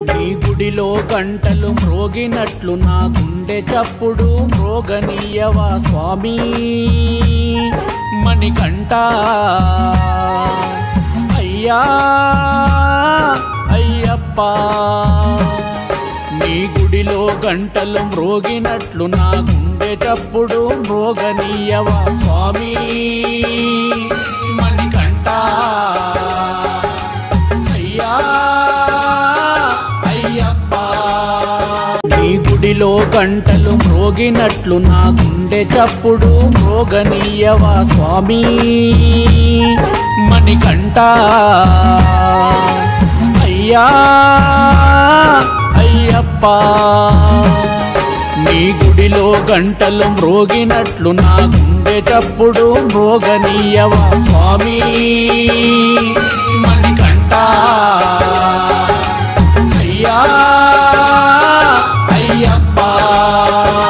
నీ గుడిలో గంటలు మ్రోగినట్లు నా గుండె చప్పుడు మ్రోగనీయవా స్వామి మణికంఠ అయ్యా అయ్యప్ప నీ గుడిలో గంటలు మ్రోగినట్లు నా గుండె చప్పుడు మ్రోగనీయవా స్వామి మణికంఠ అయ్యా అయ్యప్ప నీ గుడిలో గంటలు మ్రోగినట్లు నా గుండె చప్పుడు మ్రోగనీయవా స్వామి మణికంఠ అయ్యా అయ్యప్ప నీ గుడిలో గంటలు మ్రోగినట్లు నా గుండె చప్పుడు మ్రోగనీయవా స్వామి మణికంఠ అయ్యా అయ్యప్ప